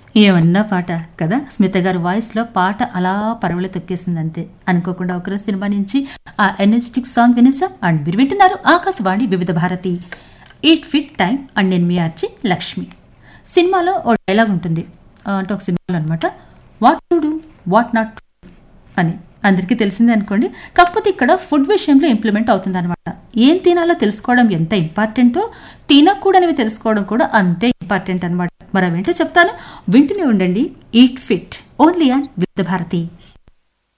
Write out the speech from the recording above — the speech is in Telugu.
ఏమన్నా పాట కదా స్మిత గారి వాయిస్లో పాట అలా పరవలు తొక్కేసింది అంతే అనుకోకుండా ఒకరోజు సినిమా నుంచి ఆ ఎనర్జెటిక్ సాంగ్ వినేసాం అండ్ మీరు వింటున్నారు Akashvani Vividh Bharati eat fit time and నేను మీ ఆర్చి లక్ష్మి సినిమాలో ఓ డైలాగ్ ఉంటుంది ఆ, అంటే ఒక సినిమాలో అనమాట what to do what not అని అందరికీ తెలిసిందే అనుకోండి కాకపోతే ఇక్కడ ఫుడ్ విషయంలో ఇంప్లిమెంట్ అవుతుంది అనమాట ఏం తినాలో తెలుసుకోవడం ఎంత ఇంపార్టెంటో తినకూడనివి తెలుసుకోవడం కూడా అంతే ఇంపార్టెంట్ అనమాట మరి అవేంటో చెప్తాను వింటూనే ఉండండి eat fit only on with Bharati